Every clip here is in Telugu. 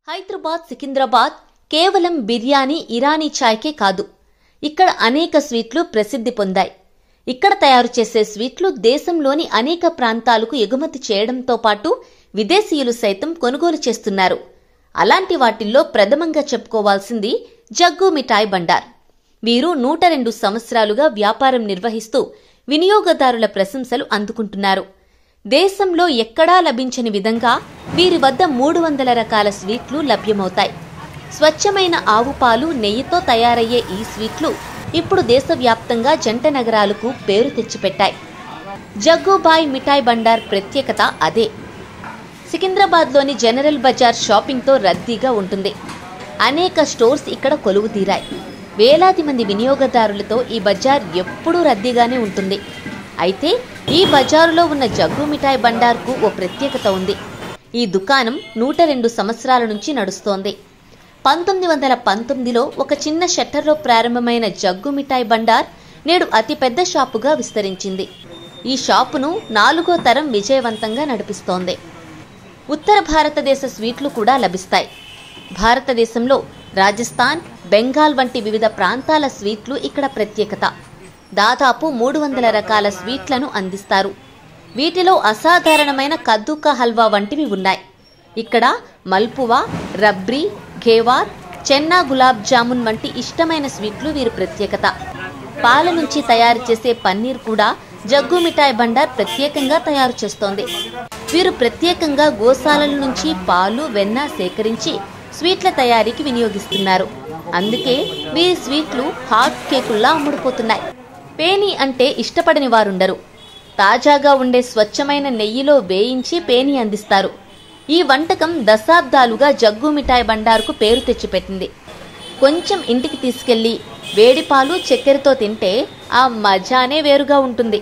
హైదరాబాద్ సికింద్రాబాద్ కేవలం బిర్యానీ ఇరానీ ఛాయ్కే కాదు ఇక్కడ అనేక స్వీట్లు ప్రసిద్ధి పొందాయి ఇక్కడ తయారు చేసే స్వీట్లు దేశంలోని అనేక ప్రాంతాలకు ఎగుమతి చేయడంతో పాటు విదేశీయులు సైతం కొనుగోలు చేస్తున్నారు అలాంటి వాటిల్లో ప్రథమంగా చెప్పుకోవాల్సింది జగ్గు మిఠాయి బండార్ వీరు నూట రెండు సంవత్సరాలుగా వ్యాపారం నిర్వహిస్తూ వినియోగదారుల ప్రశంసలు అందుకుంటున్నారు దేశంలో ఎక్కడా లభించని విధంగా వీరి వద్ద మూడు వందల రకాల స్వీట్లు లభ్యమవుతాయి స్వచ్ఛమైన ఆవు పాలు నెయ్యితో తయారయ్యే ఈ స్వీట్లు ఇప్పుడు దేశవ్యాప్తంగా జంట నగరాలకు పేరు తెచ్చిపెట్టాయి జగ్గుబాయ్ మిఠాయి బండార్ ప్రత్యేకత అదే సికింద్రాబాద్లోని జనరల్ బజార్ షాపింగ్తో రద్దీగా ఉంటుంది అనేక స్టోర్స్ ఇక్కడ కొలువు తీరాయి వేలాది మంది వినియోగదారులతో ఈ బజార్ ఎప్పుడూ రద్దీగానే ఉంటుంది అయితే ఈ బజారులో ఉన్న జగ్గు మిఠాయి బండార్కు ఓ ప్రత్యేకత ఉంది ఈ దుకాణం నూట రెండు సంవత్సరాల నుంచి నడుస్తోంది పంతొమ్మిది వందల పంతొమ్మిదిలో ఒక చిన్న షట్టర్లో ప్రారంభమైన జగ్గు మిఠాయి బండార్ నేడు అతిపెద్ద షాపుగా విస్తరించింది ఈ షాపును నాలుగో తరం విజయవంతంగా నడిపిస్తోంది ఉత్తర భారతదేశ స్వీట్లు కూడా లభిస్తాయి భారతదేశంలో రాజస్థాన్ బెంగాల్ వంటి వివిధ ప్రాంతాల స్వీట్లు ఇక్కడ ప్రత్యేకత దాదాపు మూడు వందల రకాల స్వీట్లను అందిస్తారు వీటిలో అసాధారణమైన కద్దుకా హల్వా వంటివి ఉన్నాయి ఇక్కడ మల్పువా రబ్రీ ఘేవార్ చెన్నా గులాబ్ జామున్ వంటి ఇష్టమైన స్వీట్లు వీరి ప్రత్యేకత పాల నుంచి తయారు చేసే పన్నీర్ కూడా జగ్గు మిఠాయి బండార్ ప్రత్యేకంగా తయారు చేస్తోంది వీరు ప్రత్యేకంగా గోశాలల నుంచి పాలు వెన్న సేకరించి స్వీట్ల తయారీకి వినియోగిస్తున్నారు అందుకే వీరి స్వీట్లు హాట్ కేకుల్లా అమ్ముడుపోతున్నాయి పేని అంటే ఇష్టపడని వారుండరు తాజాగా ఉండే స్వచ్ఛమైన నెయ్యిలో వేయించి పేని అందిస్తారు ఈ వంటకం దశాబ్దాలుగా జగ్గు మిఠాయి బండారుకు పేరు తెచ్చిపెట్టింది కొంచెం ఇంటికి తీసుకెళ్లి వేడి పాలు చక్కెరతో తింటే ఆ మజానే వేరుగా ఉంటుంది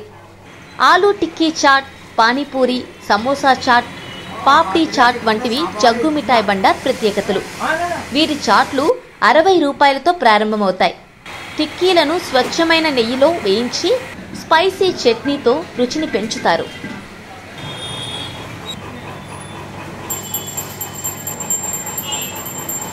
ఆలూ టిక్కీ చాట్ పానీపూరి సమోసా చాట్ పాప్డీ చాట్ వంటివి జగ్గు మిఠాయి బండార్ ప్రత్యేకతలు వీరి చాట్లు అరవై రూపాయలతో ప్రారంభమవుతాయి టిక్కీలను స్వచ్ఛమైన నెయ్యిలో వేయించి స్పైసీ చట్నీతో రుచిని పెంచుతారు